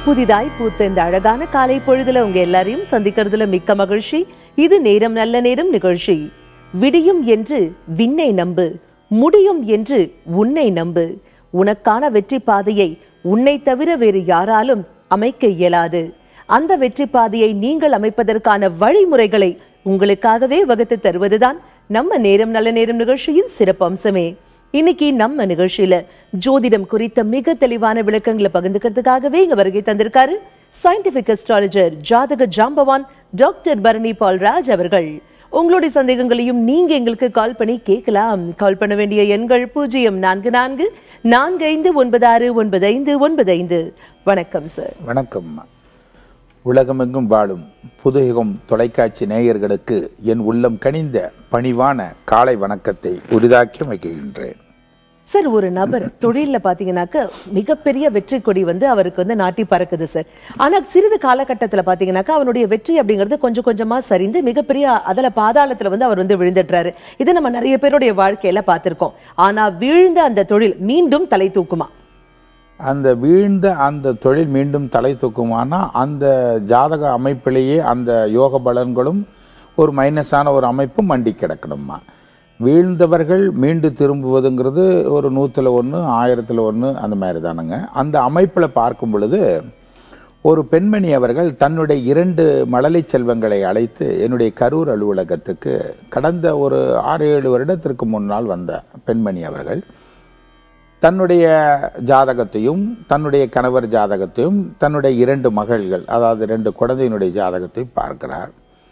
புதிதாய் பூத்த இந்த அழகான காலை பொழுதுல உங்க எல்லாரையும் சந்திக்கிறதுல மிக்க மகிழ்ச்சி இது நேரம் நல்ல நேரம் நிகழ்ச்சி விடியும் என்று விண்ணை நம்பு முடியும் என்று உன்னை நம்பு உனக்கான வெற்றி பாதையை உன்னை தவிர வேறு யாராலும் அமைக்க இயலாது அந்த வெற்றி பாதையை நீங்கள் அமைப்பதற்கான வழிமுறைகளை உங்களுக்காகவே வகுத்து தருவதுதான் நம்ம நேரம் நல்ல நேரம் நிகழ்ச்சியின் சிறப்பு அம்சமே இன்னைக்கு நம்ம நிகழ்ச்சியில ஜோதிடம் குறித்த மிக தெளிவான விளக்கங்களை பகிர்ந்துக்கிறதுக்காகவே இங்க வருகை தந்திருக்காரு சயின்டிபிக் அஸ்ட்ராலஜர் ஜாதக ஜாம்பவான் டாக்டர் பரணி பால்ராஜ் அவர்கள் உங்களுடைய சந்தேகங்களையும் நீங்க எங்களுக்கு கால் பண்ணி கேட்கலாம் கால் பண்ண வேண்டிய எண்கள் பூஜ்ஜியம் நான்கு நான்கு நான்கு ஐந்து ஒன்பது ஆறு ஒன்பது ஐந்து ஒன்பது ஐந்து வணக்கம் சார் வணக்கம் உலகமெங்கும் வாழும் புதுயுகம் தொலைக்காட்சி நேயர்களுக்கு என் உள்ளம் கனிந்த பணிவான காலை வணக்கத்தை உரிதாக்கி வைக்கின்றேன் சார் ஒரு நபர் தொழில்ல பாத்தீங்கன்னாக்க மிகப்பெரிய வெற்றி கொடி வந்து அவருக்கு வந்து நாட்டி பறக்குது சார் ஆனா சிறிது காலகட்டத்துல பாத்தீங்கன்னாக்கா அவனுடைய வெற்றி அப்படிங்கிறது கொஞ்சம் கொஞ்சமா சரிந்து மிகப்பெரிய அதுல பாதாளத்துல வந்து அவர் வந்து விழுந்துடுறாரு இதை நம்ம நிறைய பேருடைய வாழ்க்கையில பார்த்திருக்கோம் ஆனா வீழ்ந்த அந்த தொழில் மீண்டும் தலை தூக்குமா அந்த வீழ்ந்த அந்த தொழில் மீண்டும் தலை தூக்குமானா அந்த ஜாதக அமைப்பிலேயே அந்த யோக பலன்களும் ஒரு மைனஸான ஒரு அமைப்பும் மண்டி கிடக்கணுமா வீழ்ந்தவர்கள் மீண்டு திரும்புவதுங்கிறது ஒரு நூத்துல ஒன்று ஆயிரத்துல ஒன்று அந்த மாதிரி தானுங்க அந்த அமைப்பில் பார்க்கும் பொழுது ஒரு பெண்மணி அவர்கள் தன்னுடைய இரண்டு மழலை செல்வங்களை அழைத்து என்னுடைய கரூர் அலுவலகத்துக்கு கடந்த ஒரு ஆறு ஏழு வருடத்திற்கு முன்னால் வந்த பெண்மணி அவர்கள் தன்னுடைய ஜாதகத்தையும் தன்னுடைய கணவர் ஜாதகத்தையும் தன்னுடைய இரண்டு மகள்கள் அதாவது ரெண்டு குழந்தையினுடைய ஜாதகத்தையும் பார்க்கிறார்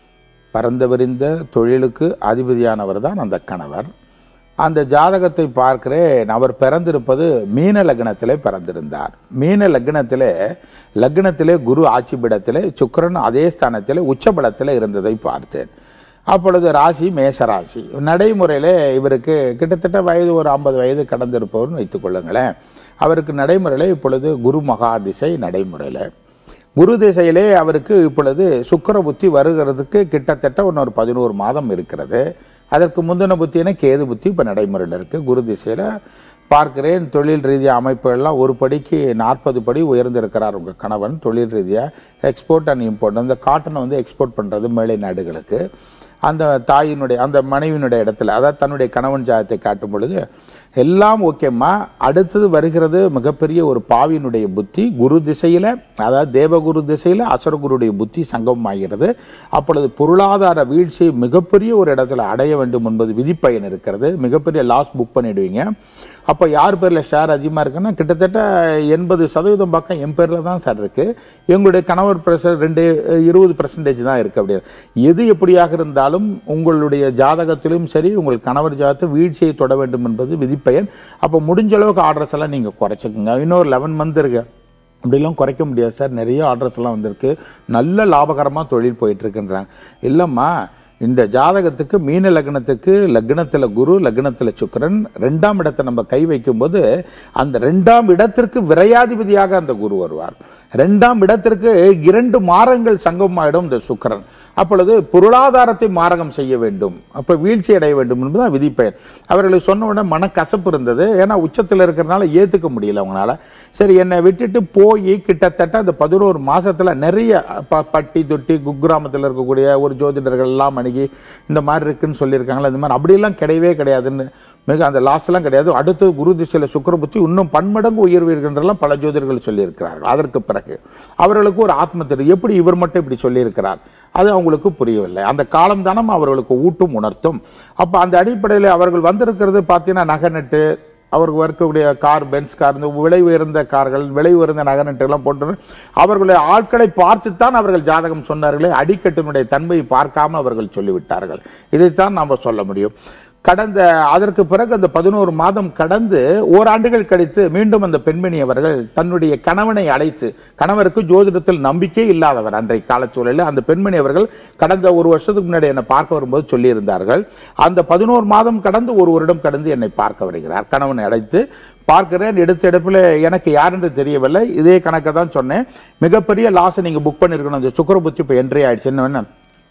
பறந்து விரிந்த தொழிலுக்கு அதிபதியானவர் தான் அந்த கணவர் அந்த ஜாதகத்தை பார்க்கிறேன் அவர் பிறந்திருப்பது மீன லக்னத்திலே பிறந்திருந்தார் மீன லக்னத்திலே லக்னத்திலே குரு ஆட்சி பீடத்திலே சுக்கிரன் அதே ஸ்தானத்திலே உச்சபலத்திலே இருந்ததை பார்த்தேன் அப்பொழுது ராசி மேச ராசி நடைமுறையில இவருக்கு கிட்டத்தட்ட வயது ஒரு ஐம்பது வயது கடந்திருப்பவர்னு வைத்துக் கொள்ளுங்களேன் அவருக்கு நடைமுறையில இப்பொழுது குரு மகா திசை நடைமுறையில குரு திசையிலே அவருக்கு இப்பொழுது சுக்கர புத்தி வருகிறதுக்கு கிட்டத்தட்ட இன்னொரு பதினோரு மாதம் இருக்கிறது அதற்கு முந்தின புத்தின கேது புத்தி இப்ப நடைமுறையில் இருக்கு குரு திசையில பார்க்கிறேன் தொழில் ரீதியா அமைப்புகள்லாம் ஒரு படிக்கு நாற்பது படி உயர்ந்திருக்கிறார் உங்க கணவன் தொழில் ரீதியா எக்ஸ்போர்ட் அண்ட் இம்போர்ட் அந்த காட்டனை வந்து எக்ஸ்போர்ட் பண்றது மேலை நாடுகளுக்கு அந்த தாயினுடைய அந்த மனைவியினுடைய இடத்துல அதாவது தன்னுடைய கணவன் ஜாதத்தை காட்டும் பொழுது எல்லாம் ஓகேம்மா அடுத்தது வருகிறது மிகப்பெரிய ஒரு பாவியினுடைய புத்தி குரு திசையில அதாவது தேவகுரு திசையில அசுரகுருடைய புத்தி சங்கமம் ஆகிறது அப்பொழுது பொருளாதார வீழ்ச்சி மிகப்பெரிய ஒரு இடத்துல அடைய வேண்டும் என்பது விதிப்பயன் இருக்கிறது மிகப்பெரிய லாஸ் புக் பண்ணிடுவீங்க அப்ப யார் பேர்ல ஷேர் அதிகமா இருக்குன்னா கிட்டத்தட்ட எண்பது சதவீதம் பக்கம் என் பேர்ல தான் சார் இருக்கு எங்களுடைய கணவர் பிரசர் ரெண்டு இருபது பெர்சன்டேஜ் தான் இருக்கு அப்படி எது எப்படியாக இருந்தாலும் உங்களுடைய ஜாதகத்திலும் சரி உங்கள் கணவர் ஜாதகத்தை வீழ்ச்சியை தொட வேண்டும் என்பது விதிப்பயன் அப்ப முடிஞ்ச அளவுக்கு ஆர்டர்ஸ் எல்லாம் நீங்க குறைச்சிக்கோங்க இன்னொரு லெவன் மந்த் இருக்கு அப்படிலாம் குறைக்க முடியாது சார் நிறைய ஆர்டர்ஸ் எல்லாம் வந்திருக்கு நல்ல லாபகரமா தொழில் போயிட்டு இருக்குன்றாங்க இல்லம்மா இந்த ஜாதகத்துக்கு மீன லக்னத்துக்கு லக்னத்துல குரு லக்னத்துல சுக்கரன் ரெண்டாம் இடத்தை நம்ம கை வைக்கும் போது அந்த ரெண்டாம் இடத்திற்கு விரையாதிபதியாக அந்த குரு வருவார் ரெண்டாம் இடத்திற்கு இரண்டு மாரங்கள் சங்கமாயிடும் இந்த சுக்கரன் அப்பொழுது பொருளாதாரத்தை மாரகம் செய்ய வேண்டும் அப்ப வீழ்ச்சி அடைய வேண்டும் என்பதுதான் விதிப்பெயர் அவர்களுக்கு சொன்ன உடனே மனக்கசப்பு இருந்தது ஏன்னா உச்சத்தில் இருக்கிறதுனால ஏத்துக்க முடியல அவங்களால சரி என்னை விட்டுட்டு போய் கிட்டத்தட்ட அந்த பதினோரு மாசத்துல நிறைய ப- பட்டி தொட்டி குக்கிராமத்தில் இருக்கக்கூடிய ஒரு ஜோதிடர்கள் எல்லாம் அணுகி இந்த மாதிரி இருக்குன்னு சொல்லியிருக்காங்களா இந்த மாதிரி அப்படியெல்லாம் கிடையவே கிடையாதுன்னு மிக அந்த லாஸ் எல்லாம் கிடையாது அடுத்து குரு திசையில சுக்கர புத்தி இன்னும் பன்மடங்கு உயர்வீர்களெல்லாம் பல ஜோதிடர்கள் சொல்லியிருக்கிறார்கள் அதற்கு பிறகு அவர்களுக்கு ஒரு ஆத்ம தெரியும் எப்படி இவர் மட்டும் இப்படி சொல்லியிருக்கிறார் அது அவங்களுக்கு புரியவில்லை அந்த காலம் தானம் அவர்களுக்கு ஊட்டும் உணர்த்தும் அப்ப அந்த அடிப்படையில் அவர்கள் வந்திருக்கிறது பார்த்தீங்கன்னா நகை நட்டு அவருக்கு இருக்கக்கூடிய கார் பென்ஸ் கார் இந்த விலை உயர்ந்த கார்கள் விலை உயர்ந்த நகநட்டு எல்லாம் போட்டு அவர்களுடைய ஆட்களை பார்த்துத்தான் அவர்கள் ஜாதகம் சொன்னார்களே அடிக்கட்டினுடைய தன்மையை பார்க்காம அவர்கள் சொல்லிவிட்டார்கள் இதைத்தான் நாம சொல்ல முடியும் கடந்த அதற்கு பிறகு அந்த பதினோரு மாதம் கடந்து ஓராண்டுகள் கழித்து மீண்டும் அந்த பெண்மணி அவர்கள் தன்னுடைய கணவனை அழைத்து கணவருக்கு ஜோதிடத்தில் நம்பிக்கை இல்லாதவர் அன்றைய காலச்சூழலில் அந்த பெண்மணி அவர்கள் கடந்த ஒரு வருஷத்துக்கு முன்னாடி என்னை பார்க்க வரும்போது சொல்லியிருந்தார்கள் அந்த பதினோரு மாதம் கடந்து ஒரு வருடம் கடந்து என்னை பார்க்க வருகிறார் கணவனை அழைத்து பார்க்கிறேன் எடுத்த எடுப்புல எனக்கு யாருன்னு தெரியவில்லை இதே கணக்கை தான் சொன்னேன் மிகப்பெரிய லாஸ் நீங்க புக் பண்ணிருக்கணும் அந்த சுக்கர புத்தி இப்ப என்ட்ரி ஆயிடுச்சுன்னு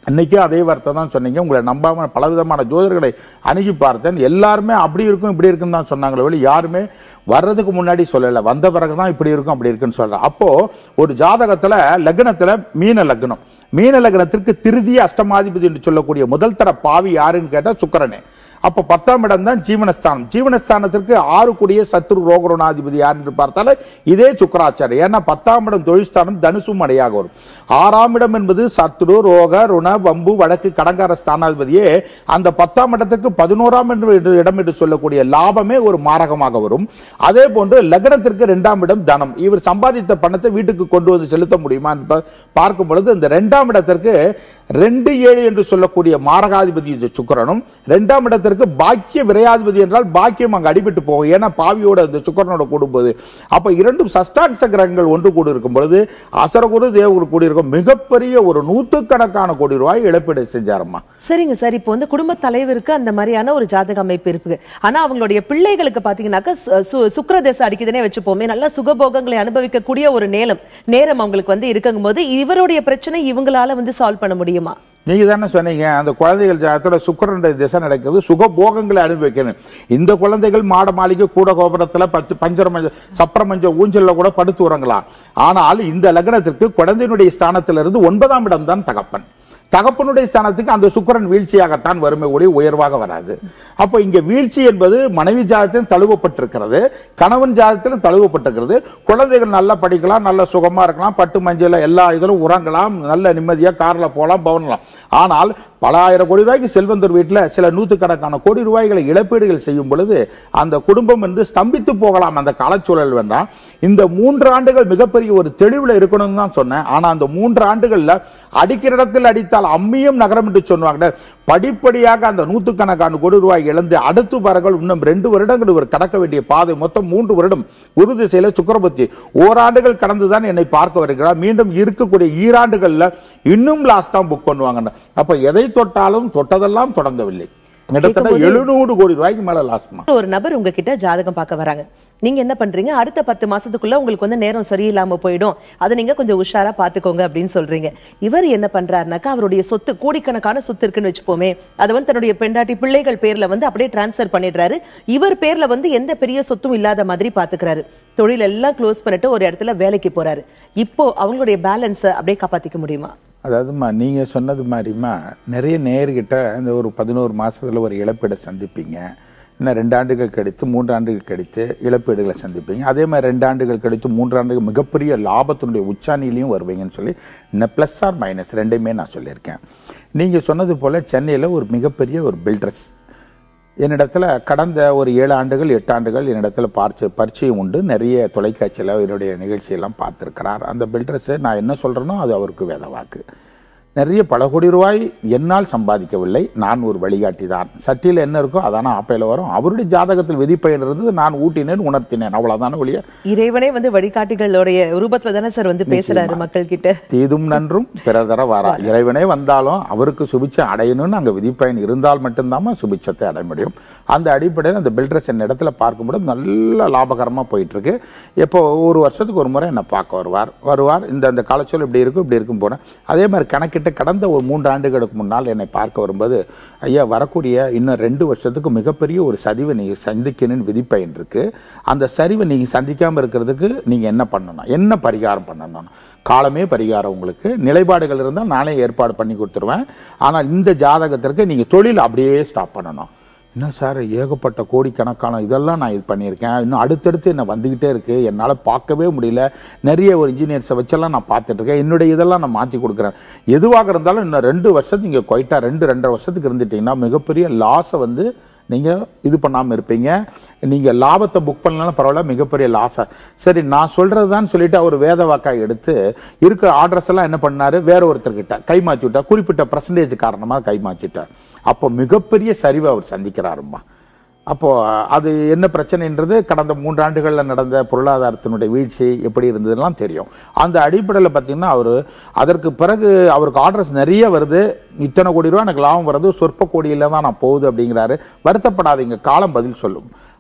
இன்னைக்கு அதே வார்த்தை தான் சொன்னீங்க உங்களை நம்பாம பலவிதமான ஜோதிடர்களை அணுகி பார்த்தேன் எல்லாருமே அப்படி இருக்கும் இப்படி இருக்குன்னு தான் சொன்னாங்களே ஒழிய யாருமே வர்றதுக்கு முன்னாடி சொல்லல வந்த பிறகுதான் இப்படி இருக்கும் அப்படி இருக்குன்னு சொல்றேன் அப்போ ஒரு ஜாதகத்துல லக்னத்துல மீன லக்னம் மீன லக்னத்திற்கு திருதி அஷ்டமாதிபதி என்று சொல்லக்கூடிய முதல் தர பாவி யாருன்னு கேட்டா சுக்கிரனே அப்ப பத்தாம் இடம் தான் ஜீவனஸ்தானம் ஜீவனஸ்தானத்திற்கு ஆறு கூடிய சத்ரு ரோகருணாதிபதி யார் என்று பார்த்தாலே இதே சுக்கராச்சாரி ஏன்னா பத்தாம் இடம் தொழில்ஸ்தானம் தனுசு மடையாக வரும் ஆறாம் இடம் என்பது சத்ரு ரோக ருண வம்பு வழக்கு கடங்கார ஸ்தானாதிபதியே அந்த பத்தாம் இடத்துக்கு பதினோராம் என்று- இடம் என்று சொல்லக்கூடிய லாபமே ஒரு மாரகமாக வரும் அதே போன்று லக்னத்திற்கு இரண்டாம் இடம் தனம் இவர் சம்பாதித்த பணத்தை வீட்டுக்கு கொண்டு வந்து செலுத்த முடியுமா என்று பா- பார்க்கும் பொழுது இந்த இரண்டாம் இடத்திற்கு ரெண்டு ஏழு என்று சொல்லக்கூடிய மாரகாதிபதி இந்த சுக்கிரனும் இரண்டாம் இடத்திற்கு பாக்கிய விரையாதிபதி என்றால் பாக்கியம் அங்கு அடிபட்டு போகும் ஏன்னா பாவியோட இந்த சுக்கிரனோட கூடும்போது அப்ப இரண்டும் சஷ்டாட்ச கிரகங்கள் ஒன்று கூடி இருக்கும் பொழுது அசரகுரு தேவகுரு கூடி இருக்கும் மிகப்பெரிய ஒரு நூற்றுக்கணக்கான கோடி ரூபாய் இழப்பீடு செஞ்சாரம்மா சரிங்க சார் இப்போ வந்து குடும்ப தலைவருக்கு அந்த மாதிரியான ஒரு ஜாதக அமைப்பு இருக்கு ஆனா அவங்களுடைய பிள்ளைகளுக்கு பாத்தீங்கன்னாக்கா சு- சு- சுக்கிர தசை அடிக்குதுன்னே வச்சுப்போமே நல்ல சுகபோகங்களை அனுபவிக்கக்கூடிய ஒரு நேரம் நேரம் அவங்களுக்கு வந்து இருக்குங்கும் போது இவருடைய பிரச்சனை இவங்களால வந்து சால்வ் பண்ண முடியுமா நீங்க தானே சொன்னீங்க அந்த குழந்தைகள் ஜாதகத்துல சுக்கரனுடைய திசை நடக்கிறது சுக போகங்களை அனுபவிக்கணும் இந்த குழந்தைகள் மாட மாளிகை கூட கோபுரத்துல பத்து பஞ்சர மஞ்ச சப்பர மஞ்ச ஊஞ்சல்ல கூட படுத்து உறங்கலாம் ஆனால் இந்த லக்னத்திற்கு குழந்தையினுடைய ஸ்தானத்திலிருந்து ஒன்பதாம் இடம் தான் தகப்பன் தகப்பனுடைய ஸ்தானத்துக்கு அந்த சுக்கிரன் வீழ்ச்சியாகத்தான் வறுமை ஒளி உயர்வாக வராது அப்போ இங்க வீழ்ச்சி என்பது மனைவி ஜாதகத்திலும் தழுவப்பட்டிருக்கிறது கணவன் ஜாதகத்திலும் தழுவப்பட்டிருக்கிறது குழந்தைகள் நல்லா படிக்கலாம் நல்ல சுகமா இருக்கலாம் பட்டு மஞ்சள் எல்லா இதிலும் உறங்கலாம் நல்ல நிம்மதியா கார்ல போலாம் பவனலாம் ஆனால் பல ஆயிரம் கோடி ரூபாய்க்கு செல்வந்தர் வீட்டுல சில நூத்துக்கணக்கான கோடி ரூபாய்களை இழப்பீடுகள் செய்யும் பொழுது அந்த குடும்பம் வந்து ஸ்தம்பித்து போகலாம் அந்த காலச்சூழல் வேண்டாம் இந்த மூன்று ஆண்டுகள் மிகப்பெரிய ஒரு தெளிவுல இருக்கணும்னு தான் சொன்னேன் ஆனா அந்த மூன்று ஆண்டுகள்ல அடிக்கிற இடத்தில் அடித்தால் அம்மியும் நகரம் என்று சொன்னாங்க படிப்படியாக அந்த நூத்துக்கணக்கான கோடி ரூபாய் இழந்து அடுத்து பாருங்கள் இன்னும் ரெண்டு வருடங்கள் இவர் கடக்க வேண்டிய பாதை மொத்தம் மூன்று வருடம் குரு திசையில சுக்கரபத்தி ஓராண்டுகள் கடந்துதான் என்னை பார்க்க வருகிறார் மீண்டும் இருக்கக்கூடிய ஈராண்டுகள்ல இன்னும் லாஸ்ட் தான் புக் பண்ணுவாங்க அப்ப எதை தொட்டாலும் தொட்டதெல்லாம் தொடங்கவில்லை கிட்டத்தட்ட கேட்கும்போது- எழுநூறு கோடி ரூபாய்க்கு மேல லாஸ்ட்மா ஒரு நபர் உங்ககிட்ட ஜாதகம் பார்க்க வராங்க நீங்க என்ன பண்றீங்க அடுத்த பத்து மாசத்துக்குள்ள உங்களுக்கு வந்து நேரம் சரியில்லாம போயிடும் அதை நீங்க கொஞ்சம் உஷாரா பாத்துக்கோங்க அப்படின்னு சொல்றீங்க இவர் என்ன பண்றாருனாக்கா அவருடைய சொத்து கோடிக்கணக்கான சொத்து இருக்குன்னு வச்சுப்போமே அதை வந்து தன்னுடைய பெண்டாட்டி பிள்ளைகள் பேர்ல வந்து அப்படியே டிரான்ஸ்ஃபர் பண்ணிடுறாரு இவர் பேர்ல வந்து எந்த பெரிய சொத்தும் இல்லாத மாதிரி பாத்துக்கிறாரு தொழில் எல்லாம் க்ளோஸ் பண்ணிட்டு ஒரு இடத்துல வேலைக்கு போறாரு இப்போ அவங்களுடைய பேலன்ஸ் அப்படியே காப்பாத்திக்க முடியுமா அதாவதுமா நீங்க சொன்னது மாதிரிமா நிறைய நேர்கிட்ட இந்த ஒரு பதினோரு மாசத்துல ஒரு இழப்பீடை சந்திப்பீங்க இன்னும் ரெண்டு ஆண்டுகள் கழித்து மூன்று ஆண்டுகள் கழித்து இழப்பீடுகளை சந்திப்பீங்க அதே மாதிரி ரெண்டு ஆண்டுகள் கழித்து மூன்று ஆண்டுகள் மிகப்பெரிய லாபத்தினுடைய உச்சாணியிலையும் வருவீங்கன்னு சொல்லி ப்ளஸ் ஆர் மைனஸ் ரெண்டையுமே நான் சொல்லியிருக்கேன் நீங்க சொன்னது போல சென்னையில ஒரு மிகப்பெரிய ஒரு பில்டர்ஸ் என்னிடத்துல கடந்த ஒரு ஏழு ஆண்டுகள் எட்டு ஆண்டுகள் என்னிடத்துல பார்த்து பரிச்சயம் உண்டு நிறைய தொலைக்காட்சியில் என்னுடைய நிகழ்ச்சியெல்லாம் பார்த்திருக்கிறார் அந்த பில்டர்ஸை நான் என்ன சொல்றேனோ அது அவருக்கு வேத வாக்கு நிறைய பல கோடி ரூபாய் என்னால் சம்பாதிக்கவில்லை நான் ஒரு வழிகாட்டி தான் சட்டியில் என்ன இருக்கோ அதான ஆப்பையில் வரும் அவருடைய ஜாதகத்தில் விதிப்பயன் இருந்தது நான் ஊட்டினேன் உணர்த்தினேன் அவ்வளவுதான ஒழிய இறைவனே வந்து வழிகாட்டிகளுடைய ரூபத்துல தானே சார் வந்து பேசுறாரு மக்கள் கிட்ட தீதும் நன்றும் பிறதர வாரா இறைவனே வந்தாலும் அவருக்கு சுபிச்சம் அடையணும்னு அங்க விதிப்பயன் இருந்தால் மட்டும்தான் சுபிச்சத்தை அடைய முடியும் அந்த அடிப்படையில் அந்த பில்டர்ஸ் என் இடத்துல பார்க்கும்போது நல்ல லாபகரமா போயிட்டு இருக்கு இப்போ ஒரு வருஷத்துக்கு ஒரு முறை என்னை பார்க்க வருவார் வருவார் இந்த அந்த காலச்சொல் இப்படி இருக்கும் இப்படி இருக்கும் போனேன் அதே மாதிரி கணக்கிட்டு கடந்த ஒரு மூன்று ஆண்டுகளுக்கு முன்னால் என்னை பார்க்க வரும்போது ஐயா வரக்கூடிய இன்னும் ரெண்டு வருஷத்துக்கு மிகப்பெரிய ஒரு சரிவை நீங்க சந்திக்கணும்னு விதிப்பயன் இருக்கு அந்த சரிவை நீங்க சந்திக்காம இருக்கிறதுக்கு நீங்க என்ன பண்ணணும் என்ன பரிகாரம் பண்ணணும் காலமே பரிகாரம் உங்களுக்கு நிலைப்பாடுகள் இருந்தால் நானே ஏற்பாடு பண்ணி கொடுத்துருவேன் ஆனால் இந்த ஜாதகத்திற்கு நீங்க தொழில் அப்படியே ஸ்டாப் பண்ணணும் என்ன சார் ஏகப்பட்ட கோடிக்கணக்கான இதெல்லாம் நான் இது பண்ணியிருக்கேன் இன்னும் அடுத்தடுத்து என்ன வந்துகிட்டே இருக்கு என்னால் பார்க்கவே முடியல நிறைய ஒரு இன்ஜினியர்ஸை வச்செல்லாம் நான் பார்த்துட்டு இருக்கேன் என்னுடைய இதெல்லாம் நான் மாற்றி கொடுக்குறேன் எதுவாக இருந்தாலும் இன்னும் ரெண்டு வருஷத்துக்கு இங்கே கொயிட்டா ரெண்டு ரெண்டரை வருஷத்துக்கு இருந்துட்டீங்கன்னா மிகப்பெரிய லாஸை வந்து நீங்க இது பண்ணாம இருப்பீங்க நீங்க லாபத்தை புக் பண்ணலாம் பரவாயில்ல மிகப்பெரிய லாஸா சரி நான் சொல்றதுதான் சொல்லிட்டு அவர் வேத வாக்காய் எடுத்து இருக்கிற ஆர்டர்ஸ் எல்லாம் என்ன பண்ணாரு வேற ஒருத்தர்கிட்ட கை மாத்தி விட்டார் குறிப்பிட்ட பர்சன்டேஜ் காரணமா கை மாத்திட்டார் அப்போ மிகப்பெரிய சரிவை அவர் சந்திக்கிறாருமா அப்போ அது என்ன பிரச்சனைன்றது கடந்த மூன்று ஆண்டுகள்ல நடந்த பொருளாதாரத்தினுடைய வீழ்ச்சி எப்படி இருந்ததுலாம் தெரியும் அந்த அடிப்படையில் பார்த்தீங்கன்னா அவர் அதற்கு பிறகு அவருக்கு ஆர்டர்ஸ் நிறைய வருது இத்தனை கோடி ரூபா எனக்கு லாபம் வருது சொற்ப கோடியில தான் நான் போகுது அப்படிங்கிறாரு வருத்தப்படாதீங்க காலம் பதில் சொல்லும்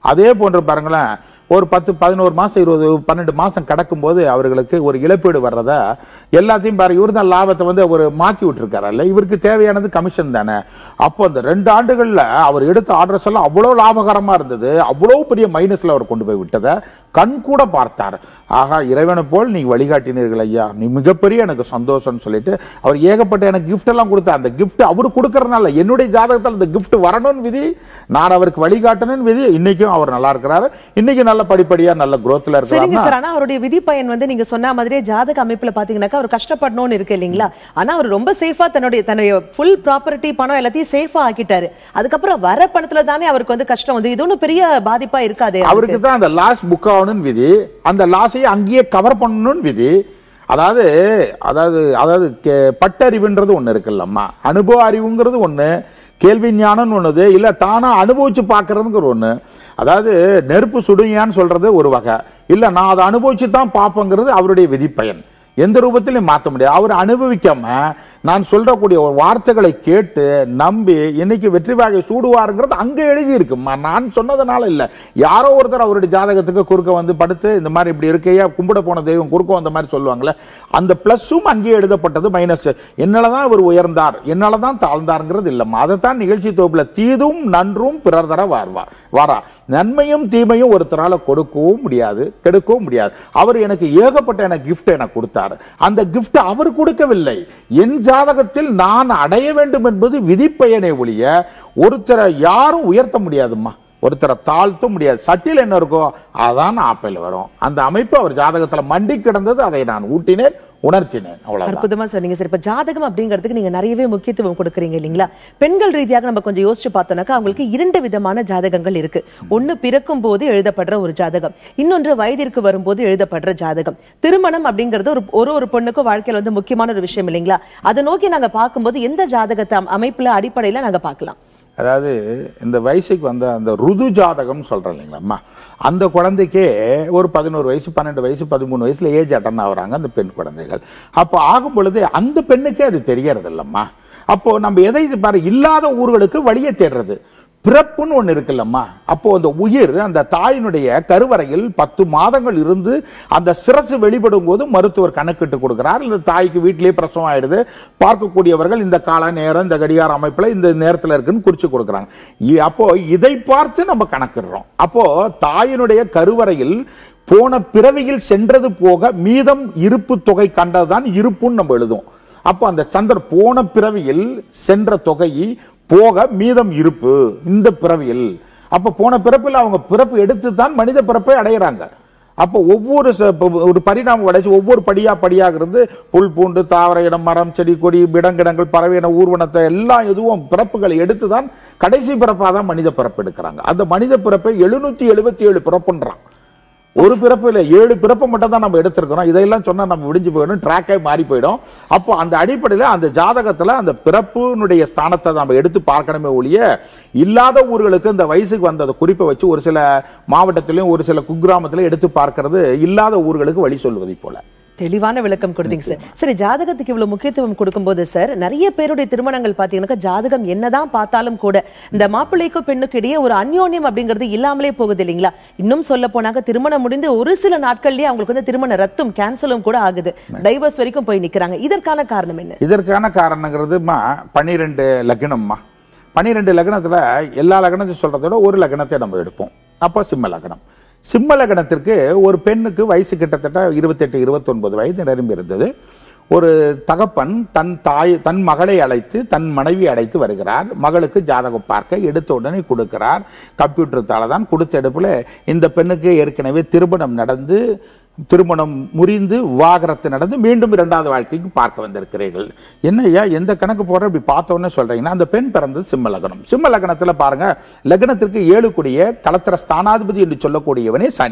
அதே போன்று பாருங்களேன் ஒரு பத்து பதினோரு மாசம் இருபது பன்னெண்டு மாசம் கடக்கும் போது அவர்களுக்கு ஒரு இழப்பீடு வர்றதா எல்லாத்தையும் பாரு இவர் தான் லாபத்தை வந்து ஒரு மாத்தி விட்டுருக்காருல்ல இவருக்கு தேவையானது கமிஷன் தானே அப்போ அந்த ரெண்டு ஆண்டுகள்ல அவர் எடுத்த ஆர்டர்ஸ் எல்லாம் அவ்வளவு லாபகரமா இருந்தது அவ்வளவு பெரிய மைனஸ்ல அவர் கொண்டு போய் விட்டதை கண் கூட பார்த்தார் ஆகா இறைவனை போல் நீ வழிகாட்டினீர்கள் ஐயா நீ மிகப்பெரிய எனக்கு சந்தோஷம்னு சொல்லிட்டு அவர் ஏகப்பட்ட எனக்கு gift எல்லாம் கொடுத்தார் அந்த gift அவரு கொடுக்கறதுனால என்னுடைய ஜாதகத்தில் அந்த gift வரணும்னு விதி நான் அவருக்கு வழிகாட்டணும்னு விதி இன்னைக்கும் அவர் நல்லா இருக்கிறாரு இன்னைக்கு நல்ல படிப்படியா நல்ல growthல சரிங்க இருக்கிறாருன்னா சார் ஆனா அவருடைய விதி பயன் வந்து நீங்க சொன்ன மாதிரியே ஜாதக அமைப்புல பாத்தீங்கன்னாக்கா அவர் கஷ்டப்படணும்னு இருக்கு இல்லீங்களா ஆனா அவர் ரொம்ப சேஃபா தன்னுடைய தன்னுடைய ஃபுல் ப்ராப்பர்ட்டி பணம் எல்லாத்தையும் சேஃபா ஆக்கிட்டாரு அதுக்கப்புறம் வர பணத்துல தானே அவருக்கு வந்து கஷ்டம் வந்து இது ஒண்ணும் பெரிய பாதிப்பா இருக்காது அவருக்கு தான் அந்த லாஸ் புக் ஆகணும்னு விதி அந்த லாஸையே அங்கேயே கவர் பண்ணணும்னு விதி அதாவது அதாவது அதாவது கே- பட்டறிவுன்றது ஒண்ணு இருக்குல்லம்மா அனுபவ அறிவுங்கிறது ஒண்ணு கேள்வி ஞானம்னு ஒண்ணுது இல்ல தானா அனுபவிச்சு பாக்குறதுங்கிற ஒண்ணு அதாவது நெருப்பு சுடுங்கியான்னு சொல்றது ஒரு வகை இல்ல நான் அதை அனுபவிச்சு தான் பார்ப்பேங்கிறது அவருடைய விதிப்பயன் எந்த ரூபத்திலையும் மாத்த முடியாது அவர் அனுபவிக்காம நான் சொல்றக்கூடிய ஒரு வார்த்தைகளை கேட்டு நம்பி இன்னைக்கு வெற்றி வாகை சூடுவாருங்கிறது அங்க எழுதி இருக்குமா நான் சொன்னதுனால இல்ல யாரோ ஒருத்தர் அவருடைய ஜாதகத்துக்கு குறுக்க வந்து படுத்து இந்த மாதிரி இப்படி இருக்கையா கும்பிட போன தெய்வம் குறுக்க வந்த மாதிரி சொல்லுவாங்கல்ல அந்த பிளஸும் அங்கே எழுதப்பட்டது மைனஸ் என்னாலதான் இவர் உயர்ந்தார் என்னாலதான் தாழ்ந்தாருங்கிறது இல்லம்மா அதைத்தான் நிகழ்ச்சி தொகுப்புல தீதும் நன்றும் பிறர் தர வார்வா வாரா நன்மையும் தீமையும் ஒருத்தரால கொடுக்கவும் முடியாது கெடுக்கவும் முடியாது அவர் எனக்கு ஏகப்பட்ட எனக்கு கிஃப்ட் எனக்கு கொடுத்தாரு அந்த கிஃப்ட் அவர் கொடுக்கவில்லை என் ஜாதகத்தில் நான் அடைய வேண்டும் என்பது விதிப்பயனை ஒழிய ஒருத்தரை யாரும் உயர்த்த முடியாதும்மா ஒருத்தரை தாழ்த்த முடியாது சட்டில் என்ன இருக்கோ அதான் ஆப்பிள் வரும் அந்த அமைப்பு அவர் ஜாதகத்துல மண்டி கிடந்தது அதை நான் ஊட்டினேன் உணர்த்தினேன் அவ்வளவுதான் அற்புதமா சொன்னீங்க சார் இப்ப ஜாதகம் அப்படிங்கிறதுக்கு நீங்க நிறையவே முக்கியத்துவம் கொடுக்குறீங்க இல்லீங்களா பெண்கள் ரீதியாக நம்ம கொஞ்சம் யோசிச்சு பார்த்தோம்னாக்கா அவங்களுக்கு இரண்டு விதமான ஜாதகங்கள் இருக்கு ஒண்ணு பிறக்கும் போது எழுதப்படுற ஒரு ஜாதகம் இன்னொன்று வயதிற்கு வரும்போது எழுதப்படுற ஜாதகம் திருமணம் அப்படிங்கிறது ஒரு ஒரு ஒரு பொண்ணுக்கும் வாழ்க்கையில வந்து முக்கியமான ஒரு விஷயம் இல்லைங்களா அதை நோக்கி நாங்க பார்க்கும்போது எந்த ஜாதகத்தை அம்- அமைப்புல அடிப்படையில நாங்க பார்க்கலாம் அதாவது இந்த வயசுக்கு வந்த அந்த ருது ஜாதகம் சொல்றேன் இல்லைங்களாம்மா அந்த குழந்தைக்கே ஒரு பதினோரு வயசு பன்னெண்டு வயசு பதிமூணு வயசுல ஏஜ் அட்டன் ஆகுறாங்க அந்த பெண் குழந்தைகள் அப்போ ஆகும் பொழுது அந்த பெண்ணுக்கே அது தெரியறது இல்லம்மா அப்போ நம்ம எதை இது பாரு இல்லாத ஊர்களுக்கு வழியை தேடுறது பிறப்புன்னு ஒண்ணு இருக்குல்லம்மா அப்போ அந்த உயிர் அந்த தாயினுடைய கருவறையில் பத்து மாதங்கள் இருந்து அந்த சிரசு வெளிப்படும் போது மருத்துவர் கணக்கிட்டு கொடுக்கிறார் இந்த தாய்க்கு வீட்டிலேயே பிரசவம் ஆயிடுது பார்க்கக்கூடியவர்கள் இந்த கால நேரம் இந்த கடிகார அமைப்புல இந்த நேரத்துல இருக்குன்னு குறிச்சு கொடுக்குறாங்க இ- அப்போ இதை பார்த்து நம்ம கணக்கிடுறோம் அப்போ தாயினுடைய கருவறையில் போன பிறவியில் சென்றது போக மீதம் இருப்பு தொகை கண்டதுதான் இருப்புன்னு நம்ம எழுதும் அப்போ அந்த சந்திரன் போன பிறவியில் சென்ற தொகை போக மீதம் இருப்பு இந்த பிறவியில் அப்ப போன பிறப்பில் அவங்க பிறப்பு எடுத்து தான் மனித பிறப்பை அடையிறாங்க அப்போ ஒவ்வொரு ச- இப்ப ஒரு பரிணாமம் அடைச்சு ஒவ்வொரு படியா படியாக இருந்து புல் பூண்டு தாவர இடம் மரம் செடி கொடி விடங்கிடங்கள் பறவை இன ஊர்வனத்தை எல்லாம் எதுவும் பிறப்புகளை எடுத்து தான் கடைசி பிறப்பா தான் மனித பிறப்பு எடுக்கிறாங்க அந்த மனித பிறப்பை எழுநூத்தி எழுபத்தி ஏழு பிறப்புன்றான் ஒரு பிறப்பு இல்ல ஏழு பிறப்பு மட்டும் தான் நம்ம எடுத்திருக்கிறோம் இதெல்லாம் சொன்னா நம்ம விடிஞ்சு போயிடும் ட்ராக்கே மாறி போயிடும் அப்போ அந்த அடிப்படையில அந்த ஜாதகத்துல அந்த பிறப்புனுடைய ஸ்தானத்தை நம்ம எடுத்து பார்க்கணுமே ஒழிய இல்லாத ஊர்களுக்கு இந்த வயசுக்கு வந்த அந்த குறிப்பை வச்சு ஒரு சில மாவட்டத்திலையும் ஒரு சில குக்கிராமத்திலையும் எடுத்து பார்க்கிறது இல்லாத ஊர்களுக்கு வழி சொல்வதை போல தெளிவான விளக்கம் கொடுத்தீங்க சார் சரி ஜாதகத்துக்கு இவ்வளவு முக்கியத்துவம் கொடுக்கும்போது சார் நிறைய பேருடைய திருமணங்கள் பாத்தீங்கன்னாக்கா ஜாதகம் என்னதான் பார்த்தாலும் கூட இந்த மாப்பிள்ளைக்கும் பெண்ணுக்கு இடையே ஒரு அந்யோன்யம் அப்படிங்கிறது இல்லாமலே போகுது இல்லைங்களா இன்னும் சொல்ல போனாக்க திருமணம் முடிந்து ஒரு சில நாட்கள்லயே அவங்களுக்கு வந்து திருமண ரத்தும் கேன்சலும் கூட ஆகுது டைவர்ஸ் வரைக்கும் போய் நிக்கிறாங்க இதற்கான காரணம் என்ன இதற்கான காரணங்கிறதுமா பன்னிரெண்டு லக்னம்மா பன்னிரெண்டு லக்னத்துல எல்லா லக்னத்தையும் சொல்றதை விட ஒரு லக்னத்தை நம்ம எடுப்போம் அப்போ சிம்ம லக்னம் சிம்ம லக்னத்திற்கு ஒரு பெண்ணுக்கு வயசு கிட்டத்தட்ட இருபத்தெட்டு இருபத்தொன்பது வயது நிரம்பி இருந்தது ஒரு தகப்பன் தன் தாய் தன் மகளை அழைத்து தன் மனைவி அழைத்து வருகிறார் மகளுக்கு ஜாதகம் பார்க்க எடுத்த உடனே கொடுக்கிறார் கம்ப்யூட்டர் தாள தான் கொடுத்த எடுப்புல இந்த பெண்ணுக்கு ஏற்கனவே திருமணம் நடந்து திருமணம் முறிந்து விவாகரத்து நடந்து மீண்டும் இரண்டாவது வாழ்க்கைக்கு பார்க்க வந்திருக்கிறீர்கள் என்ன ஐயா எந்த கணக்கு போற இப்படி பார்த்த உடனே சொல்றீங்கன்னா அந்த பெண் பிறந்தது சிம்ம லக்னம் சிம்ம லக்னத்துல பாருங்க லக்னத்திற்கு ஏழு கூடிய கலத்திர ஸ்தானாதிபதி என்று சொல்லக்கூடியவனே சனி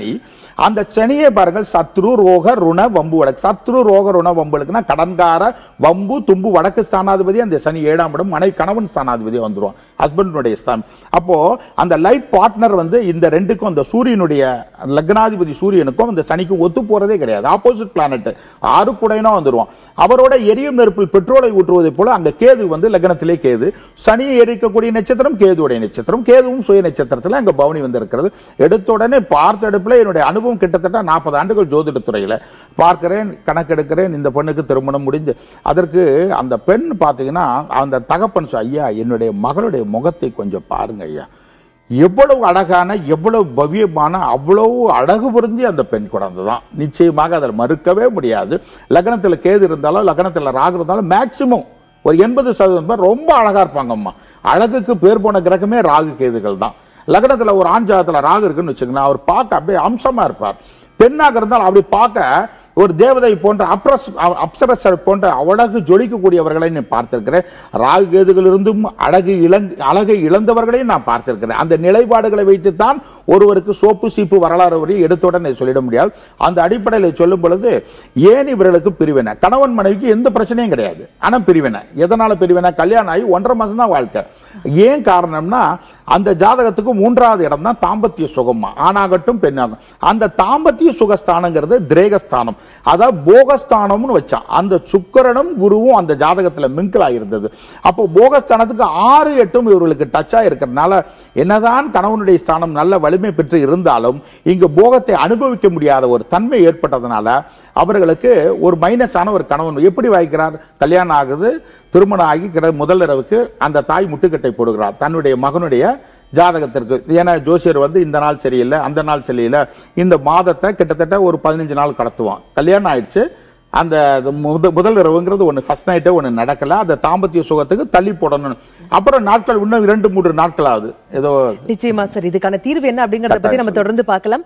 அந்த சனியை பாருங்கள் சத்ரு ரோக ருண வம்பு வடக்கு சத்ரு ரோக ருண வம்புகளுக்குன்னா கடன்கார வம்பு தும்பு வடக்கு ஸ்தானாதிபதி அந்த சனி ஏழாம் இடம் மனைவி கணவன் ஸ்தானாதிபதி வந்துருவான் ஹஸ்பண்டுடைய ஸ்தானம் அப்போ அந்த லைஃப் பார்ட்னர் வந்து இந்த ரெண்டுக்கும் அந்த சூரியனுடைய லக்னாதிபதி சூரியனுக்கும் அந்த சனிக்கும் ஒத்து போறதே கிடையாது ஆப்போசிட் பிளானட் ஆறு குடையனா வந்துருவான் அவரோட எரியும் நெருப்பில் பெட்ரோலை ஊற்றுவதை போல அங்க கேது வந்து லக்னத்திலே கேது சனியை எரிக்கக்கூடிய நட்சத்திரம் கேதுவுடைய நட்சத்திரம் கேதுவும் சுய நட்சத்திரத்துல அங்க பவனி வந்து இருக்கிறது எடுத்த உடனே பார்த்த எடுப்புல என்னுடைய அனுபவம் கிட்டத்தட்ட நாற்பது ஆண்டுகள் ஜோதிட துறையில பார்க்கிறேன் கணக்கெடுக்கிறேன் இந்த பெண்ணுக்கு திருமணம் முடிஞ்சு அதற்கு அந்த பெண் பாத்தீங்கன்னா அந்த தகப்பன் சொ- ஐயா என்னுடைய மகளுடைய முகத்தை கொஞ்சம் பாருங்க ஐயா எவ்வளவு அழகான எவ்வளவு பவ்யமான அவ்வளவு அழகு பொருந்தி அந்த பெண் குழந்தை தான் நிச்சயமாக அதில் மறுக்கவே முடியாது லக்னத்துல கேது இருந்தாலும் லக்னத்துல ராகு இருந்தாலும் மேக்சிமம் ஒரு எண்பது சதவீதம் பேர் ரொம்ப அழகா இருப்பாங்கம்மா அழகுக்கு பேர் போன கிரகமே ராகு கேதுகள் தான் லக்னத்துல ஒரு ஆண் ஜாதத்துல ராகு இருக்குன்னு வச்சுக்கோங்களேன் அவர் பார்க்க அப்படியே அம்சமா இருப்பார் பெண்ணாக இருந்தால் அப்படி பார்க்க ஒரு தேவதை போன்ற அப்ரஸ் அப்சரசர் போன்ற அழகு ஜொலிக்கக்கூடியவர்களை நான் பார்த்திருக்கிறேன் ராகு கேதுகள் இருந்தும் அழகு இளங் அழகை இழந்தவர்களையும் நான் பார்த்திருக்கிறேன் அந்த நிலைப்பாடுகளை வைத்துத்தான் ஒருவருக்கு சோப்பு சீப்பு வரலாறு வரை எடுத்துடன் சொல்லிட முடியாது அந்த அடிப்படையில் சொல்லும் பொழுது ஏன் இவர்களுக்கு பிரிவினை கணவன் மனைவிக்கு எந்த பிரச்சனையும் கிடையாது ஆனா பிரிவினை எதனால பிரிவினை கல்யாணம் ஆகி ஒன்றரை மாசம் தான் வாழ்க்கை ஏன் காரணம்னா அந்த ஜாதகத்துக்கு மூன்றாவது இடம் தான் தாம்பத்திய சுகமா ஆணாகட்டும் பெண்ணாகட்டும் அந்த தாம்பத்திய சுகஸ்தானங்கிறது திரேகஸ்தானம் அதாவது போகஸ்தானம்னு வச்சான் அந்த சுக்கிரனும் குருவும் அந்த ஜாதகத்துல மிங்கிள் ஆயிருந்தது அப்போ போகஸ்தானத்துக்கு ஆறு எட்டும் இவர்களுக்கு டச்சா இருக்கிறதுனால என்னதான் கணவனுடைய ஸ்தானம் நல்ல வலிமை பெற்று இருந்தாலும் இங்கு போகத்தை அனுபவிக்க முடியாத ஒரு தன்மை ஏற்பட்டதுனால அவர்களுக்கு ஒரு மைனஸான ஒரு கணவன் எப்படி வாய்க்கிறார் கல்யாணம் ஆகுது திருமணம் ஆகி கிற- முதல் இரவுக்கு அந்த தாய் முட்டுக்கட்டை போடுகிறார் தன்னுடைய மகனுடைய ஜாதகத்திற்கு ஏன்னா ஜோசியர் வந்து இந்த நாள் சரியில்லை அந்த நாள் சரியில்லை இந்த மாதத்தை கிட்டத்தட்ட ஒரு பதினஞ்சு நாள் கடத்துவான் கல்யாணம் ஆயிடுச்சு அந்த முத- முதல் இரவுங்கிறது ஒண்ணு ஃபர்ஸ்ட் நைட்டே ஒண்ணு நடக்கல அந்த தாம்பத்திய சுகத்துக்கு தள்ளி போடணும் அப்புறம் நாட்கள் இன்னும் இரண்டு மூன்று நாட்கள் ஆகுது ஏதோ நிச்சயமா சார் இதுக்கான தீர்வு என்ன அப்படிங்கறத பத்தி நம்ம தொடர்ந்து பார்க்கலாம்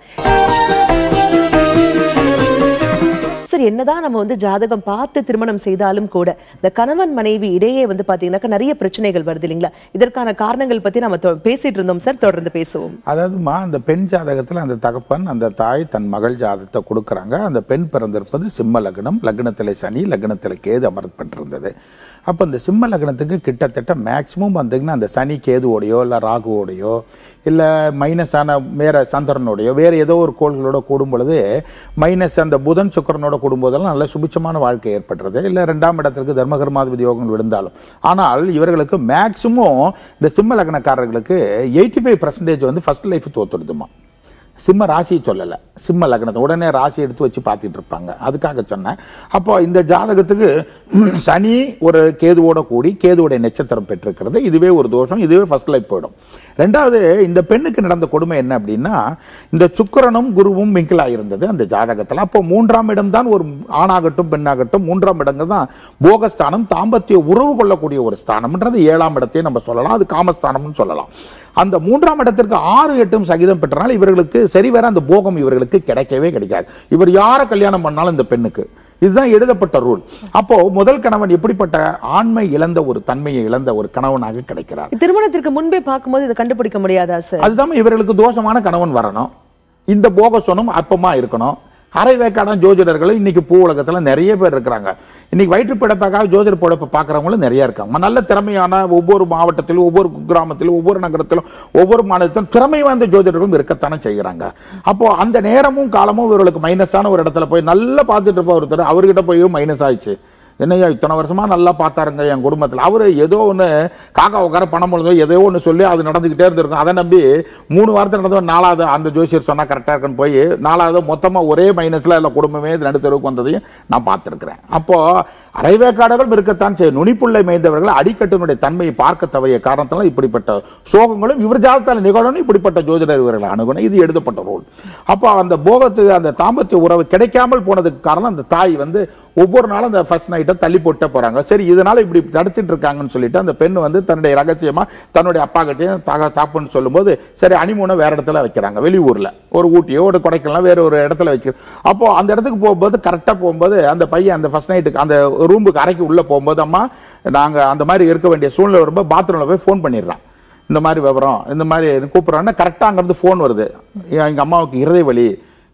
சார் என்னதான் நம்ம வந்து ஜாதகம் பார்த்து திருமணம் செய்தாலும் கூட இந்த கணவன் மனைவி இடையே வந்து பாத்தீங்கன்னாக்கா நிறைய பிரச்சனைகள் வருது இல்லைங்களா இதற்கான காரணங்கள் பத்தி நம்ம தொ- பேசிட்டு இருந்தோம் சார் தொடர்ந்து பேசுவோம் அதாவதுமா அந்த பெண் ஜாதகத்துல அந்த தகப்பன் அந்த தாய் தன் மகள் ஜாதகத்தை கொடுக்கறாங்க அந்த பெண் பிறந்திருப்பது சிம்ம லக்னம் லக்னத்திலே சனி லக்னத்திலே கேது அமர்த்தப்பட்டிருந்தது அப்ப இந்த சிம்ம லக்னத்துக்கு கிட்டத்தட்ட மேக்சிமம் வந்தீங்கன்னா அந்த சனி கேதுவோடையோ இல்ல ராகுவோடையோ இல்ல மைனஸான வேற சந்திரனோடையோ வேற ஏதோ ஒரு கோள்களோட கூடும் பொழுது மைனஸ் அந்த புதன் சுக்கரனோட கூடும்போதெல்லாம் நல்ல சுபிச்சமான வாழ்க்கை ஏற்படுறது இல்ல ரெண்டாம் இடத்திற்கு தர்மகர்மாதிபதி யோகங்கள் விழுந்தாலும் ஆனால் இவர்களுக்கு மேக்சிமம் இந்த சிம்ம லக்னக்காரர்களுக்கு எயிட்டி ஃபைவ் பர்சன்டேஜ் வந்து ஃபர்ஸ்ட் லைஃப் தோத்துடுதுமா சிம்ம ராசியை சொல்லல சிம்ம லக்னத்தை உடனே ராசி எடுத்து வச்சு பார்த்துட்டு இருப்பாங்க அதுக்காக சொன்னேன் அப்போ இந்த ஜாதகத்துக்கு சனி ஒரு கேதுவோட கூடி கேதுவோட நட்சத்திரம் பெற்றிருக்கிறது இதுவே ஒரு தோஷம் இதுவே ஃபர்ஸ்ட் லைஃப் போயிடும் ரெண்டாவது இந்த பெண்ணுக்கு நடந்த கொடுமை என்ன அப்படின்னா இந்த சுக்கிரனும் குருவும் மிங்கிள் ஆயிருந்தது அந்த ஜாதகத்துல அப்போ மூன்றாம் இடம் தான் ஒரு ஆணாகட்டும் பெண்ணாகட்டும் மூன்றாம் இடங்க தான் போகஸ்தானம் தாம்பத்திய உறவு கொள்ளக்கூடிய ஒரு ஸ்தானம்ன்றது ஏழாம் இடத்தையும் நம்ம சொல்லலாம் அது காமஸ்தானம்னு சொல்லலாம் அந்த மூன்றாம் இடத்திற்கு ஆறு எட்டும் சகிதம் பெற்றனால இவர்களுக்கு சரி வர அந்த போகம் இவர்களுக்கு கிடைக்கவே கிடைக்காது இவர் யாரை கல்யாணம் பண்ணாலும் இந்த பெண்ணுக்கு இதுதான் எழுதப்பட்ட ரூல் அப்போ முதல் கணவன் எப்படிப்பட்ட ஆண்மை இழந்த ஒரு தன்மையை இழந்த ஒரு கணவனாக கிடைக்கிறார் திருமணத்திற்கு முன்பே பார்க்கும்போது இதை கண்டுபிடிக்க முடியாதா சார் அதுதான் இவர்களுக்கு தோஷமான கணவன் வரணும் இந்த போகசோனம் அற்பமா இருக்கணும் அரை வேக்காடான ஜோதிடர்களும் இன்னைக்கு பூ உலகத்துல நிறைய பேர் இருக்கிறாங்க இன்னைக்கு வயிற்று பிடப்பக்காக ஜோதிட பிழப்பை பார்க்கறவங்களும் நிறைய இருக்காங்க நல்ல திறமையான ஒவ்வொரு மாவட்டத்திலும் ஒவ்வொரு கிராமத்திலும் ஒவ்வொரு நகரத்திலும் ஒவ்வொரு மாநிலத்திலும் திறமை வாய்ந்த ஜோதிடர்களும் இருக்கத்தானே செய்கிறாங்க அப்போ அந்த நேரமும் காலமும் இவர்களுக்கு மைனஸான ஒரு இடத்துல போய் நல்லா பார்த்துட்டு இருப்ப ஒருத்தர் அவர்கிட்ட போய் மைனஸ் ஆயிடுச்சு என்னய்யா இத்தனை வருஷமா நல்லா பார்த்தாருங்க என் குடும்பத்துல அவரு ஏதோ ஒண்ணு காக்கா உட்கார பணம் பொழுதோ ஏதோ ஒண்ணு சொல்லி அது நடந்துகிட்டே இருந்திருக்கும் அதை நம்பி மூணு வாரத்தில் நடந்தவன் நாலாவது அந்த ஜோசியர் சொன்னா கரெக்டா இருக்குன்னு போய் நாலாவது மொத்தமா ஒரே மைனஸ்ல எல்லா குடும்பமே இது நடுத்தருவுக்கு வந்ததையும் நான் பார்த்திருக்கிறேன் அப்போ அரைவேக்காடுகள் இருக்கத்தான் செய்யும் நுனிப்புள்ளை மேய்ந்தவர்கள் அடிக்கட்டினுடைய தன்மையை பார்க்க தவறிய காரணத்தால இப்படிப்பட்ட சோகங்களும் இவர் ஜாதத்தால் நிகழணும் இப்படிப்பட்ட ஜோதிடர் இவர்கள் அணுகணும் இது எழுதப்பட்ட ரோல் அப்போ அந்த போகத்து அந்த தாம்பத்திய உறவு கிடைக்காமல் போனதுக்கு காரணம் அந்த தாய் வந்து ஒவ்வொரு நாளும் அந்த ஃபர்ஸ்ட் நைட்டை தள்ளி போட்டு போறாங்க சரி இதனால இப்படி தடுத்துட்டு இருக்காங்கன்னு சொல்லிட்டு அந்த பெண் வந்து தன்னுடைய ரகசியமா தன்னுடைய அப்பா கிட்டையும் தக தாப்புன்னு சொல்லும்போது சரி அனிமூனை வேற இடத்துல வைக்கிறாங்க வெளியூர்ல ஒரு ஊட்டியோ ஒரு கொடைக்கலாம் வேற ஒரு இடத்துல வச்சு அப்போ அந்த இடத்துக்கு போகும்போது கரெக்டா போகும்போது அந்த பையன் அந்த ஃபர்ஸ்ட் நைட்டுக்கு அந்த ரூமுக்கு அறைக்கு உள்ள போகும்போது அம்மா நாங்க அந்த மாதிரி இருக்க வேண்டிய சூழ்நிலை வரும்போது பாத்ரூம்ல போய் ஃபோன் பண்ணிடுறான் இந்த மாதிரி விவரம் இந்த மாதிரி கூப்பிடுறாங்கன்னா கரெக்டா அங்கிருந்து ஃபோன் வருது எங்க அம்மாவுக்கு இருதய வலி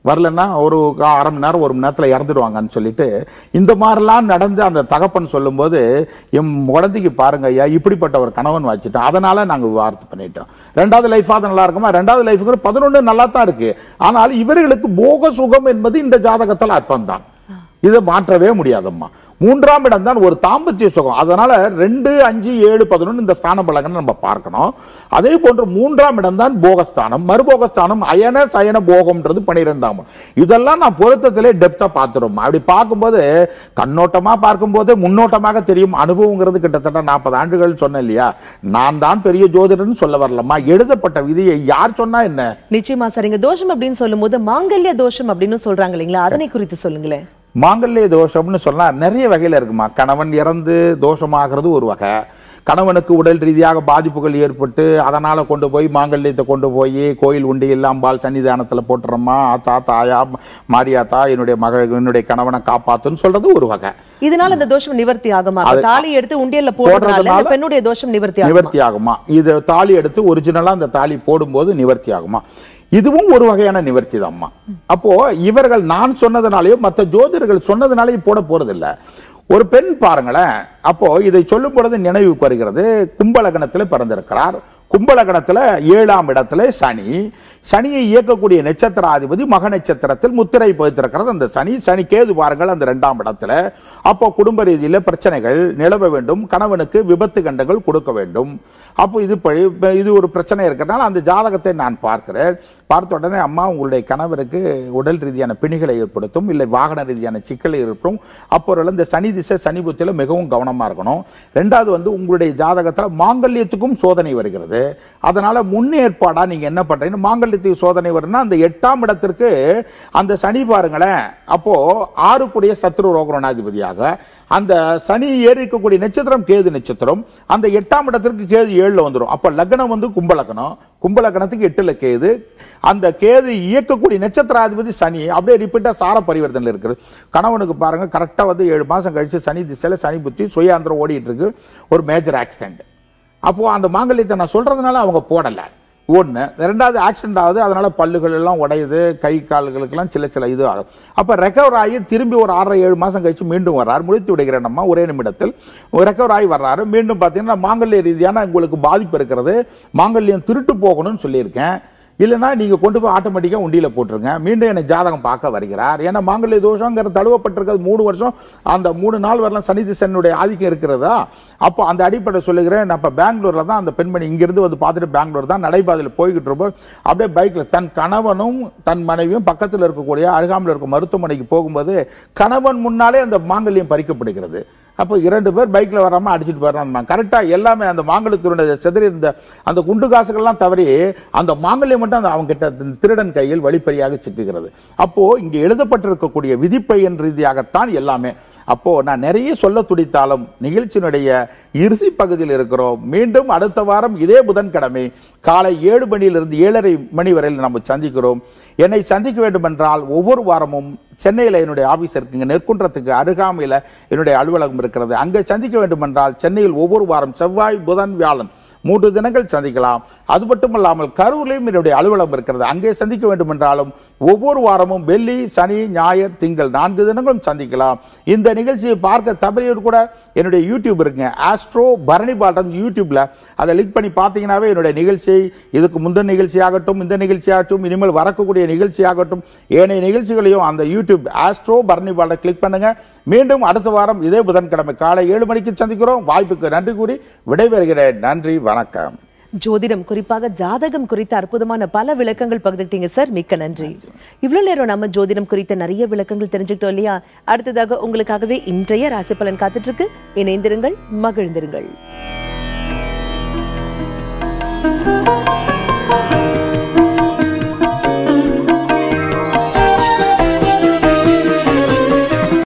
வரலன்னா ஒரு கா- அரை மணி நேரம் ஒரு மணி நேரத்துல இறந்துடுவாங்கன்னு சொல்லிட்டு இந்த மாதிரிலாம் நடந்து அந்த தகப்பன் சொல்லும்போது என் குழந்தைக்கு பாருங்க ஐயா இப்படிப்பட்ட ஒரு கணவன் வச்சுட்டோம் அதனால நாங்க விவாகரத்து பண்ணிட்டோம் ரெண்டாவது லைஃப் அது நல்லா இருக்குமா ரெண்டாவது லைஃப்ங்கிற பதினொன்று நல்லா தான் இருக்கு ஆனால் இவர்களுக்கு போக சுகம் என்பது இந்த ஜாதகத்தில் அர்த்தம் தான் இதை மாற்றவே முடியாதம்மா மூன்றாம் இடம் தான் ஒரு தாம்பத்திய சுகம் அதனால ரெண்டு அஞ்சு ஏழு பதினொன்று இந்த ஸ்தான பலகனை நம்ம பார்க்கணும் அதே போன்று மூன்றாம் இடம் தான் போகஸ்தானம் மறுபோகஸ்தானம் அயன சயன போகம்ன்றது பனிரெண்டாம் இடம். இதெல்லாம் நான் பொருத்தத்திலே டெப்தா பார்த்துரும் அப்படி பார்க்கும்போது கண்ணோட்டமா பார்க்கும்போது முன்னோட்டமாக தெரியும் அனுபவங்கிறது கிட்டத்தட்ட நாற்பது ஆண்டுகள் சொன்னேன் இல்லையா நான் தான் பெரிய ஜோதிடர்னு சொல்ல வரலம்மா எழுதப்பட்ட விதியை யார் சொன்னா என்ன நிச்சயமா சரிங்க தோஷம் அப்படின்னு சொல்லும்போது மாங்கல்ய தோஷம் அப்படின்னு சொல்றாங்க இல்லைங்களா அதனை குறித்து சொல்லுங்களேன் மாங்கல்ய தோஷம்னு சொன்னா நிறைய வகையில இருக்குமா கணவன் இறந்து தோஷமாகிறது ஒரு வகை கணவனுக்கு உடல் ரீதியாக பாதிப்புகள் ஏற்பட்டு அதனால கொண்டு போய் மாங்கல்யத்தை கொண்டு போய் கோயில் உண்டியில் அம்பாள் சன்னிதானத்துல போட்டுறோமா ஆத்தா தாயா மாரியாத்தா என்னுடைய மக என்னுடைய கணவனை காப்பாத்துன்னு சொல்றது ஒரு வகை இதனால இந்த தோஷம் நிவர்த்தி ஆகுமா அப்ப அது- தாலி எடுத்து உண்டியல்ல போடுறதுனால இந்த போடுறதுனால பெண்ணுடைய தோஷம் நிவர்த்தி ஆகுமா நிவர்த்தி ஆகுமா இது தாலி எடுத்து ஒரிஜினலா அந்த தாலி போடும்போது நிவர்த்தி ஆகுமா இதுவும் ஒரு வகையான நிவர்த்தி தான்மா அப்போ இவர்கள் நான் சொன்னதுனாலயோ மற்ற ஜோதிடர்கள் சொன்னதுனாலயும் போட போறதில்ல ஒரு பெண் பாருங்களேன் அப்போ இதை சொல்லும் பொழுது நினைவுக்கு வருகிறது கும்பலகணத்துல பிறந்திருக்கிறார் கும்பலகணத்துல ஏழாம் இடத்துல சனி சனியை இயக்கக்கூடிய நட்சத்திராதிபதி மக நட்சத்திரத்தில் முத்திரை பதித்திருக்கிறது அந்த சனி சனி கேது பாருங்கள் அந்த இரண்டாம் இடத்துல அப்போ குடும்ப ரீதியில பிரச்சனைகள் நிலவ வேண்டும் கணவனுக்கு விபத்து கண்டங்கள் கொடுக்க வேண்டும் அப்போ இது பழி- இப்ப இது ஒரு பிரச்சனை இருக்கிறதுனால அந்த ஜாதகத்தை நான் பார்க்கிறேன் பார்த்த உடனே அம்மா உங்களுடைய கணவருக்கு உடல் ரீதியான பிணிகளை ஏற்படுத்தும் இல்லை வாகன ரீதியான சிக்கலை ஏற்படும் அப்போ இந்த சனி திசை சனி புத்தியில மிகவும் கவனமா இருக்கணும் ரெண்டாவது வந்து உங்களுடைய ஜாதகத்துல மாங்கல்யத்துக்கும் சோதனை வருகிறது அதனால முன்னேற்பாடா நீங்க என்ன பண்றீங்க மாங்கல்யத்துக்கு சோதனை வருதுன்னா அந்த எட்டாம் இடத்திற்கு அந்த சனி பாருங்களேன் அப்போ ஆறுக்குடைய சத்ரு ரோகரணாதிபதியாக அந்த சனி ஏறி இருக்கக்கூடிய நட்சத்திரம் கேது நட்சத்திரம் அந்த எட்டாம் இடத்திற்கு கேது ஏழுல வந்துடும் அப்ப லக்னம் வந்து கும்பலக்கணம் கும்பலக்கணத்துக்கு எட்டுல கேது அந்த கேது இயக்கக்கூடிய நட்சத்திராதிபதி சனி அப்படியே ரிப்பீட்டா சார பரிவர்த்தனை இருக்குது கணவனுக்கு பாருங்க கரெக்டா வந்து ஏழு மாசம் கழிச்சு சனி திசையில சனி புத்தி சுயாந்திரம் ஓடிட்டு இருக்கு ஒரு மேஜர் ஆக்சிடென்ட் அப்போ அந்த மாங்கல்யத்தை நான் சொல்றதுனால அவங்க போடல ஒண்ணு ரெண்டாவது ஆக்சிடென்ட் ஆகுது அதனால பல்லுகள் எல்லாம் உடையுது கை கால்களுக்கெல்லாம் சில சில இது ஆகும் அப்ப ரெக்கவர் ஆகி திரும்பி ஒரு ஆறரை ஏழு மாசம் கழிச்சு மீண்டும் வர்றாரு முடித்து விடுகிறேன் நம்ம ஒரே நிமிடத்தில் ரெக்கவர் ஆகி வர்றாரு மீண்டும் பாத்தீங்கன்னா மாங்கல்ய ரீதியான உங்களுக்கு பாதிப்பு இருக்கிறது மாங்கல்யம் திருட்டு போகணும்னு சொல்லியிருக்கேன் இல்லைன்னா நீங்க கொண்டு போய் ஆட்டோமேட்டிக்கா உண்டியில போட்டுருங்க மீண்டும் என்னை ஜாதகம் பார்க்க வருகிறார் ஏன்னா மாங்கல்ய தோஷங்கிற தழுவப்பட்டிருக்கிறது மூணு வருஷம் அந்த மூணு நாள் வரலாம் சனி திசனுடைய ஆதிக்கம் இருக்கிறதா அப்போ அந்த அடிப்படை சொல்லுகிறேன் நான் இப்ப பெங்களூர்ல தான் அந்த பெண்மணி இங்கிருந்து வந்து பார்த்துட்டு பெங்களூர் தான் நடைபாதையில் போய்கிட்டு இருப்போம் அப்படியே பைக்ல தன் கணவனும் தன் மனைவியும் பக்கத்தில் இருக்கக்கூடிய அருகாமையில் இருக்கும் மருத்துவமனைக்கு போகும்போது கணவன் முன்னாலே அந்த மாங்கல்யம் பறிக்கப்படுகிறது அப்போ இரண்டு பேர் பைக்ல வராம அடிச்சிட்டு போயிடறாங்க கரெக்டா எல்லாமே அந்த மாங்கல்யத்தினுடைய செதறி இருந்த அந்த குண்டு காசுகள்லாம் தவறி அந்த மாங்கல்யம் மட்டும் அந்த அவங்க கிட்ட அந்த திருடன் கையில் வழிப்பறியாக சிக்குகிறது அப்போ இங்க எழுதப்பட்டிருக்கக்கூடிய விதிப்பயன் ரீதியாகத்தான் எல்லாமே அப்போ நான் நிறைய சொல்ல துடித்தாலும் நிகழ்ச்சியினுடைய இறுதி பகுதியில் இருக்கிறோம் மீண்டும் அடுத்த வாரம் இதே புதன்கிழமை காலை ஏழு மணியிலிருந்து ஏழரை மணி வரையில் நம்ம சந்திக்கிறோம் என்னை சந்திக்க வேண்டும் என்றால் ஒவ்வொரு வாரமும் சென்னையில என்னுடைய ஆபீஸ் இருக்குங்க நெற்குன்றத்துக்கு அருகாமையில என்னுடைய அலுவலகம் இருக்கிறது அங்கே சந்திக்க வேண்டும் என்றால் சென்னையில் ஒவ்வொரு வாரம் செவ்வாய் புதன் வியாழன் மூன்று தினங்கள் சந்திக்கலாம் அது மட்டுமல்லாமல் கரூரிலும் என்னுடைய அலுவலகம் இருக்கிறது அங்கே சந்திக்க வேண்டும் என்றாலும் ஒவ்வொரு வாரமும் வெள்ளி சனி ஞாயிறு திங்கள் நான்கு தினங்களும் சந்திக்கலாம் இந்த நிகழ்ச்சியை பார்க்க தவறியவர் கூட என்னுடைய யூடியூப் இருக்குங்க ஆஸ்ட்ரோ பரணி பாட்டம் யூடியூப்ல அதை லிங்க் பண்ணி பார்த்தீங்கன்னாவே என்னுடைய நிகழ்ச்சி இதுக்கு முந்தின நிகழ்ச்சியாகட்டும் இந்த நிகழ்ச்சியாகட்டும் இனிமேல் வரக்கூடிய நிகழ்ச்சியாகட்டும் ஏனைய நிகழ்ச்சிகளையும் அந்த YouTube Astro Bharani bottom click பண்ணுங்க மீண்டும் அடுத்த வாரம் இதே புதன்கிழமை காலை ஏழு மணிக்கு சந்திக்கிறோம் வாய்ப்புக்கு நன்றி கூறி விடைபெறுகிறேன் நன்றி வணக்கம் ஜோதிடம் குறிப்பாக ஜாதகம் குறித்த அற்புதமான பல விளக்கங்கள் பகிர்ந்துட்டீங்க சார் மிக்க நன்றி இவ்வளவு நேரம் நம்ம ஜோதிடம் குறித்த நிறைய விளக்கங்கள் தெரிஞ்சுக்கிட்டோம் இல்லையா அடுத்ததாக உங்களுக்காகவே இன்றைய ராசி பலன் காத்துட்டு இருக்கு இணைந்திருங்கள் மகிழ்ந்திருங்கள்